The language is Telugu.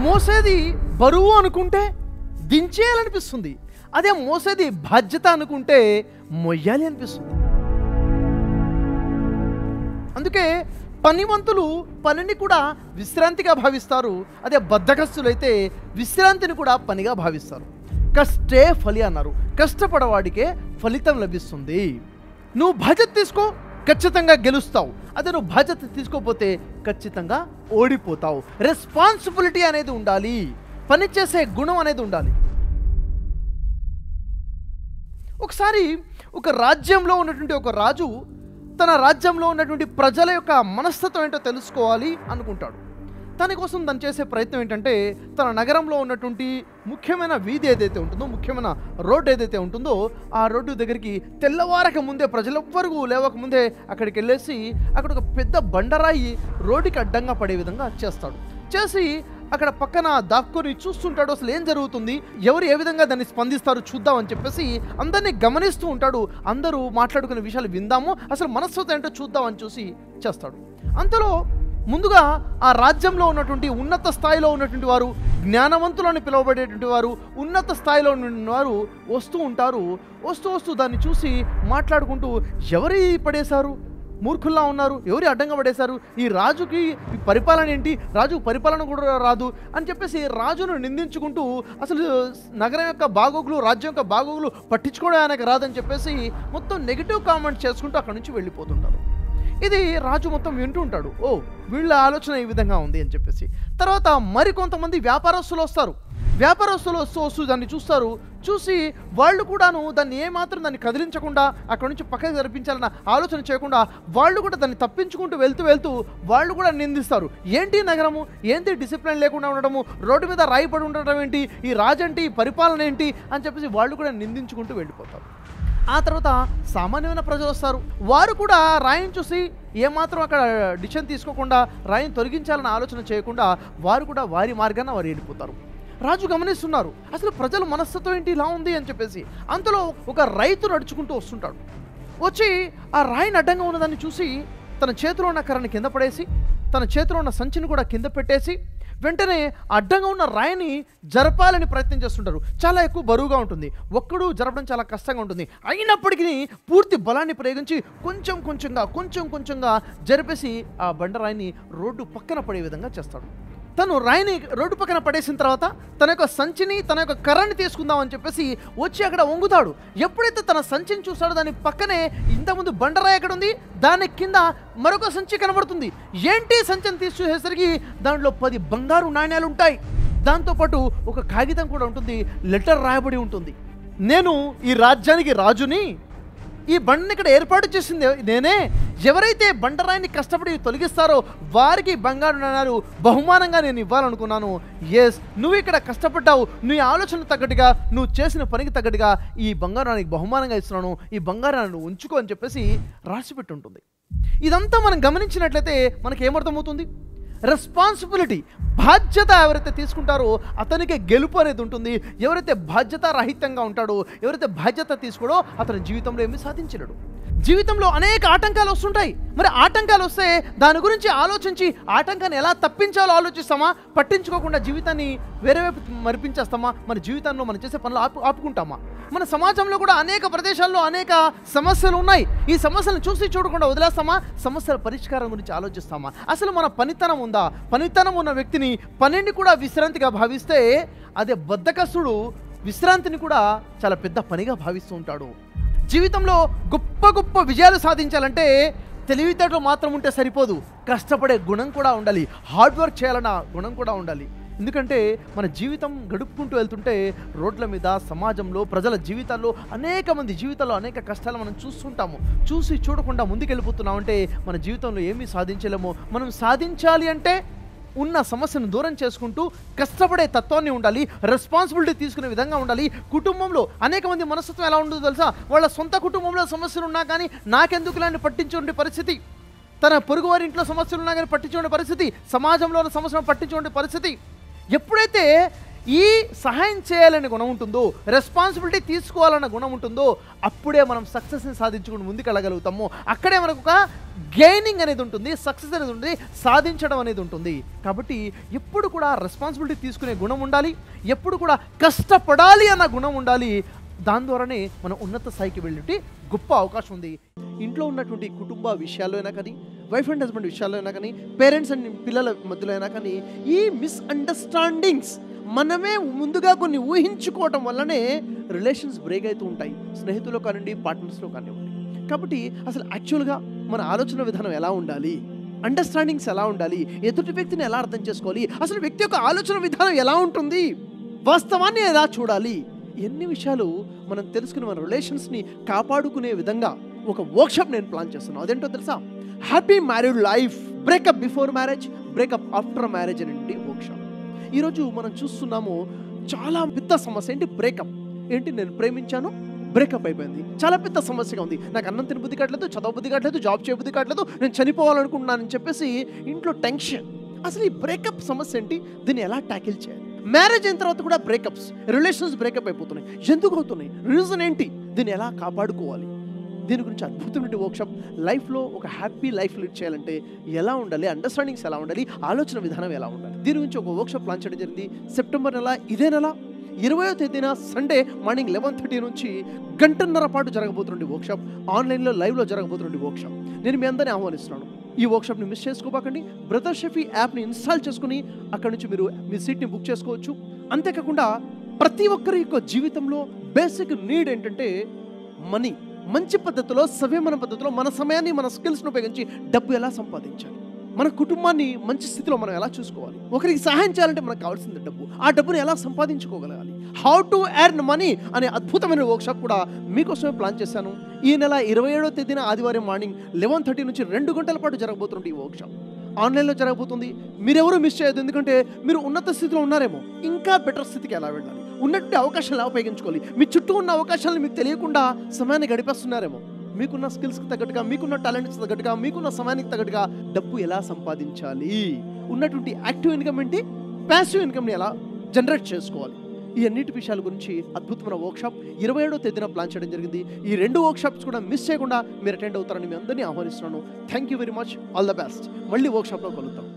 మోసేది బరువు అనుకుంటే దించేయాలనిపిస్తుంది అదే మోసేది బాధ్యత అనుకుంటే మొయ్యాలి అనిపిస్తుంది అందుకే పనివంతులు పనిని కూడా విశ్రాంతిగా భావిస్తారు అదే బద్ధకస్తులైతే విశ్రాంతిని కూడా పనిగా భావిస్తారు కష్టే ఫలి అన్నారు కష్టపడవాడికే ఫలితం లభిస్తుంది నువ్వు బాధ్యత తీసుకో ఖచ్చితంగా గెలుస్తావు అదే నువ్వు బాధ్యత తీసుకోకపోతే ఖచ్చితంగా ఓడిపోతావు రెస్పాన్సిబిలిటీ అనేది ఉండాలి పని చేసే గుణం అనేది ఉండాలి ఒకసారి ఒక రాజ్యంలో ఉన్నటువంటి ఒక రాజు తన రాజ్యంలో ఉన్నటువంటి ప్రజల యొక్క మనస్తత్వం ఏంటో తెలుసుకోవాలి అనుకుంటాడు దానికోసం తను చేసే ప్రయత్నం ఏంటంటే తన నగరంలో ఉన్నటువంటి ముఖ్యమైన వీధి ఏదైతే ఉంటుందో ముఖ్యమైన రోడ్డు ఏదైతే ఉంటుందో ఆ రోడ్డు దగ్గరికి తెల్లవారక ముందే ప్రజలెవ్వరూ లేవక ముందే అక్కడికి వెళ్ళేసి అక్కడ ఒక పెద్ద బండరాయి రోడ్డుకి అడ్డంగా పడే విధంగా చేస్తాడు చేసి అక్కడ పక్కన దాక్కుని చూస్తుంటాడు అసలు ఏం జరుగుతుంది ఎవరు ఏ విధంగా దాన్ని స్పందిస్తారు చూద్దాం అని చెప్పేసి అందరినీ గమనిస్తూ ఉంటాడు అందరూ మాట్లాడుకునే విషయాలు విందాము అసలు మనస్తత్వం ఏంటో చూద్దాం అని చూసి చేస్తాడు అంతలో ముందుగా ఆ రాజ్యంలో ఉన్నటువంటి ఉన్నత స్థాయిలో ఉన్నటువంటి వారు జ్ఞానవంతులని పిలువబడేటువంటి వారు ఉన్నత స్థాయిలో ఉన్న వారు వస్తూ ఉంటారు వస్తూ వస్తూ దాన్ని చూసి మాట్లాడుకుంటూ ఎవరి పడేశారు మూర్ఖుల్లా ఉన్నారు ఎవరి అడ్డంగా పడేశారు ఈ రాజుకి ఈ పరిపాలన ఏంటి రాజు పరిపాలన కూడా రాదు అని చెప్పేసి రాజును నిందించుకుంటూ అసలు నగరం యొక్క బాగోగులు రాజ్యం యొక్క బాగోగులు పట్టించుకోవడం ఆయనకు రాదని చెప్పేసి మొత్తం నెగిటివ్ కామెంట్ చేసుకుంటూ అక్కడి నుంచి వెళ్ళిపోతుంటారు ఇది రాజు మొత్తం వింటూ ఉంటాడు ఓ వీళ్ళ ఆలోచన ఈ విధంగా ఉంది అని చెప్పేసి తర్వాత మరికొంతమంది వ్యాపారస్తులు వస్తారు వ్యాపారస్తులు వస్తూ వస్తూ దాన్ని చూస్తారు చూసి వాళ్ళు కూడాను దాన్ని ఏమాత్రం దాన్ని కదిలించకుండా అక్కడ నుంచి పక్కకి జరిపించాలన్న ఆలోచన చేయకుండా వాళ్ళు కూడా దాన్ని తప్పించుకుంటూ వెళ్తూ వెళ్తూ వాళ్ళు కూడా నిందిస్తారు ఏంటి నగరము ఏంటి డిసిప్లిన్ లేకుండా ఉండడము రోడ్డు మీద రాయిపడి ఉండడం ఏంటి ఈ రాజంటి ఈ పరిపాలన ఏంటి అని చెప్పేసి వాళ్ళు కూడా నిందించుకుంటూ వెళ్ళిపోతారు ఆ తర్వాత సామాన్యమైన ప్రజలు వస్తారు వారు కూడా రాయిని చూసి ఏమాత్రం అక్కడ డిసిషన్ తీసుకోకుండా రాయిని తొలగించాలన్న ఆలోచన చేయకుండా వారు కూడా వారి మార్గాన వారు వెళ్ళిపోతారు రాజు గమనిస్తున్నారు అసలు ప్రజల మనస్తత్వం ఏంటి ఇలా ఉంది అని చెప్పేసి అంతలో ఒక రైతు నడుచుకుంటూ వస్తుంటాడు వచ్చి ఆ రాయిని అడ్డంగా ఉన్నదాన్ని చూసి తన చేతిలో ఉన్న కర్రని కింద పడేసి తన చేతిలో ఉన్న సంచిని కూడా కింద పెట్టేసి వెంటనే అడ్డంగా ఉన్న రాయిని జరపాలని ప్రయత్నం చేస్తుంటారు చాలా ఎక్కువ బరువుగా ఉంటుంది ఒక్కడు జరపడం చాలా కష్టంగా ఉంటుంది అయినప్పటికీ పూర్తి బలాన్ని ప్రయోగించి కొంచెం కొంచెంగా కొంచెం కొంచెంగా జరిపేసి ఆ బండరాయిని రోడ్డు పక్కన పడే విధంగా చేస్తాడు తను రాయిని రోడ్డు పక్కన పడేసిన తర్వాత తన యొక్క సంచిని తన యొక్క కర్రని తీసుకుందాం అని చెప్పేసి వచ్చి అక్కడ వంగుతాడు ఎప్పుడైతే తన సంచిని చూస్తాడో దాని పక్కనే ఇంతకుముందు బండరాయి ఎక్కడ ఉంది దాని కింద మరొక సంచి కనబడుతుంది ఏంటి సంచిని తీసి చూసేసరికి దాంట్లో పది బంగారు నాణ్యాలు ఉంటాయి దాంతోపాటు ఒక కాగితం కూడా ఉంటుంది లెటర్ రాయబడి ఉంటుంది నేను ఈ రాజ్యానికి రాజుని ఈ బండిని ఇక్కడ ఏర్పాటు చేసింది నేనే ఎవరైతే బండరాయిని కష్టపడి తొలగిస్తారో వారికి బంగారు నాణాలు బహుమానంగా నేను ఇవ్వాలనుకున్నాను ఎస్ నువ్వు ఇక్కడ కష్టపడ్డావు నీ ఆలోచన తగ్గట్టుగా నువ్వు చేసిన పనికి తగ్గట్టుగా ఈ బంగారానికి బహుమానంగా ఇస్తున్నాను ఈ బంగారాన్ని నువ్వు ఉంచుకో అని చెప్పేసి రాసిపెట్టి ఉంటుంది ఇదంతా మనం గమనించినట్లయితే మనకి ఏమర్థమవుతుంది రెస్పాన్సిబిలిటీ బాధ్యత ఎవరైతే తీసుకుంటారో అతనికి గెలుపు అనేది ఉంటుంది ఎవరైతే బాధ్యత రహితంగా ఉంటాడో ఎవరైతే బాధ్యత తీసుకోడో అతని జీవితంలో ఏమీ సాధించలేడు జీవితంలో అనేక ఆటంకాలు వస్తుంటాయి మరి ఆటంకాలు వస్తే దాని గురించి ఆలోచించి ఆటంకాన్ని ఎలా తప్పించాలో ఆలోచిస్తామా పట్టించుకోకుండా జీవితాన్ని వేరే వైపు మరిపించేస్తామా మన జీవితంలో మనం చేసే పనులు ఆపు ఆపుకుంటామా మన సమాజంలో కూడా అనేక ప్రదేశాల్లో అనేక సమస్యలు ఉన్నాయి ఈ సమస్యలను చూసి చూడకుండా వదిలేస్తామా సమస్యల పరిష్కారం గురించి ఆలోచిస్తామా అసలు మన పనితనం ఉందా పనితనం ఉన్న వ్యక్తిని పనిని కూడా విశ్రాంతిగా భావిస్తే అదే బద్ధకస్తుడు విశ్రాంతిని కూడా చాలా పెద్ద పనిగా భావిస్తూ ఉంటాడు జీవితంలో గొప్ప గొప్ప విజయాలు సాధించాలంటే తెలివితేటలు మాత్రం ఉంటే సరిపోదు కష్టపడే గుణం కూడా ఉండాలి హార్డ్ వర్క్ చేయాలన్న గుణం కూడా ఉండాలి ఎందుకంటే మన జీవితం గడుపుకుంటూ వెళ్తుంటే రోడ్ల మీద సమాజంలో ప్రజల జీవితాల్లో అనేక మంది జీవితాల్లో అనేక కష్టాలు మనం చూస్తుంటాము చూసి చూడకుండా ముందుకెళ్ళిపోతున్నామంటే మన జీవితంలో ఏమీ సాధించలేము మనం సాధించాలి అంటే ఉన్న సమస్యను దూరం చేసుకుంటూ కష్టపడే తత్వాన్ని ఉండాలి రెస్పాన్సిబిలిటీ తీసుకునే విధంగా ఉండాలి కుటుంబంలో అనేక మంది మనస్తత్వం ఎలా ఉండదో తెలుసా వాళ్ళ సొంత కుటుంబంలో సమస్యలు ఉన్నా కానీ నాకెందుకు ఇలాంటి పట్టించుకునే పరిస్థితి తన పొరుగువారి ఇంట్లో సమస్యలు ఉన్నా కానీ పట్టించుకునే పరిస్థితి సమాజంలో ఉన్న సమస్యలను పట్టించుకునే పరిస్థితి ఎప్పుడైతే ఈ సహాయం చేయాలనే గుణం ఉంటుందో రెస్పాన్సిబిలిటీ తీసుకోవాలన్న గుణం ఉంటుందో అప్పుడే మనం సక్సెస్ని సాధించుకుని ముందుకెళ్ళగలుగుతాము అక్కడే మనకు ఒక గెయినింగ్ అనేది ఉంటుంది సక్సెస్ అనేది ఉంటుంది సాధించడం అనేది ఉంటుంది కాబట్టి ఎప్పుడు కూడా రెస్పాన్సిబిలిటీ తీసుకునే గుణం ఉండాలి ఎప్పుడు కూడా కష్టపడాలి అన్న గుణం ఉండాలి దాని ద్వారానే మనం ఉన్నత స్థాయికి వెళ్ళి గొప్ప అవకాశం ఉంది ఇంట్లో ఉన్నటువంటి కుటుంబ విషయాల్లో అయినా కానీ వైఫ్ అండ్ హస్బెండ్ విషయాల్లో అయినా కానీ పేరెంట్స్ అండ్ పిల్లల మధ్యలో అయినా కానీ ఈ మిస్అండర్స్టాండింగ్స్ మనమే ముందుగా కొన్ని ఊహించుకోవటం వల్లనే రిలేషన్స్ బ్రేక్ అవుతూ ఉంటాయి స్నేహితులు కానివ్వండి పార్ట్నర్స్లో కానివ్వండి కాబట్టి అసలు యాక్చువల్గా మన ఆలోచన విధానం ఎలా ఉండాలి అండర్స్టాండింగ్స్ ఎలా ఉండాలి ఎదుటి వ్యక్తిని ఎలా అర్థం చేసుకోవాలి అసలు వ్యక్తి యొక్క ఆలోచన విధానం ఎలా ఉంటుంది వాస్తవాన్ని ఎలా చూడాలి ఎన్ని విషయాలు మనం తెలుసుకుని మన రిలేషన్స్ని కాపాడుకునే విధంగా ఒక వర్క్షాప్ నేను ప్లాన్ చేస్తున్నాను అదేంటో తెలుసా happy married life breakup before marriage breakup after marriage అనేది వర్క్షాప్ ఈరోజు మనం చూస్తున్నాము చాలా పెద్ద సమస్య ఏంటి బ్రేకప్ ఏంటి నేను ప్రేమించాను బ్రేకప్ అయిపోయింది చాలా పెద్ద సమస్యగా ఉంది నాకు అన్నం తిన బుద్ధి కావట్లేదు చదవ బుద్ధి కావట్లేదు జాబ్ చేయ బుద్ధి కావట్లేదు నేను చనిపోవాలనుకుంటున్నానని చెప్పేసి ఇంట్లో టెన్షన్ అసలు ఈ బ్రేకప్ సమస్య ఏంటి దీన్ని ఎలా ట్యాకిల్ చేయాలి మ్యారేజ్ అయిన తర్వాత కూడా బ్రేకప్స్ రిలేషన్స్ బ్రేకప్ అయిపోతున్నాయి ఎందుకు అవుతున్నాయి రీజన్ ఏంటి దీన్ని ఎలా కాపాడుకోవాలి దీని గురించి అద్భుతమైన వర్క్షాప్ లైఫ్లో ఒక హ్యాపీ లైఫ్ లీడ్ చేయాలంటే ఎలా ఉండాలి అండర్స్టాండింగ్స్ ఎలా ఉండాలి ఆలోచన విధానం ఎలా ఉండాలి దీని గురించి ఒక వర్క్షాప్ ప్లాన్ చేయడం జరిగింది సెప్టెంబర్ నెల ఇదే నెల ఇరవయో తేదీన సండే మార్నింగ్ లెవెన్ థర్టీ నుంచి గంటన్నర పాటు జరగబోతుంది వర్క్షాప్ ఆన్లైన్లో లైవ్లో జరగబోతుంది వర్క్షాప్ నేను మీ అందరినీ ఆహ్వానిస్తున్నాను ఈ వర్క్షాప్ని మిస్ చేసుకోబాకండి బ్రదర్ షెఫీ యాప్ని ఇన్స్టాల్ చేసుకుని అక్కడ నుంచి మీరు మీ సీట్ని బుక్ చేసుకోవచ్చు అంతేకాకుండా ప్రతి ఒక్కరి యొక్క జీవితంలో బేసిక్ నీడ్ ఏంటంటే మనీ మంచి పద్ధతిలో సవ్యమైన పద్ధతిలో మన సమయాన్ని మన స్కిల్స్ను ఉపయోగించి డబ్బు ఎలా సంపాదించాలి మన కుటుంబాన్ని మంచి స్థితిలో మనం ఎలా చూసుకోవాలి ఒకరికి సహాయం చేయాలంటే మనకు కావాల్సింది డబ్బు ఆ డబ్బుని ఎలా సంపాదించుకోగలగాలి హౌ టు ఎర్న్ మనీ అనే అద్భుతమైన వర్క్షాప్ కూడా మీకోసమే ప్లాన్ చేశాను ఈ నెల ఇరవై ఏడో తేదీన ఆదివారం మార్నింగ్ లెవెన్ థర్టీ నుంచి రెండు గంటల పాటు జరగబోతుంది ఈ వర్క్షాప్ ఆన్లైన్లో జరగబోతుంది మీరెవరూ మిస్ చేయొద్దు ఎందుకంటే మీరు ఉన్నత స్థితిలో ఉన్నారేమో ఇంకా బెటర్ స్థితికి ఎలా వెళ్ళాలి ఉన్నట్టు అవకాశాలు ఎలా ఉపయోగించుకోవాలి మీ చుట్టూ ఉన్న అవకాశాలను మీకు తెలియకుండా సమయాన్ని గడిపేస్తున్నారేమో మీకున్న స్కిల్స్కి తగ్గట్టుగా మీకున్న టాలెంట్స్ తగ్గట్టుగా మీకున్న సమయానికి తగ్గట్టుగా డబ్బు ఎలా సంపాదించాలి ఉన్నటువంటి యాక్టివ్ ఇన్కమ్ ఏంటి ప్యాసివ్ ఇన్కమ్ని ఎలా జనరేట్ చేసుకోవాలి ఈ అన్నిటి విషయాల గురించి అద్భుతమైన వర్క్షాప్ ఇరవై ఏడో తేదీన ప్లాన్ చేయడం జరిగింది ఈ రెండు వర్క్షాప్స్ కూడా మిస్ చేయకుండా మీరు అటెండ్ అవుతారని మీ అందరినీ ఆహ్వానిస్తున్నాను thank you very much all the best మళ్ళీ వర్క్షాప్లో కలుద్దాం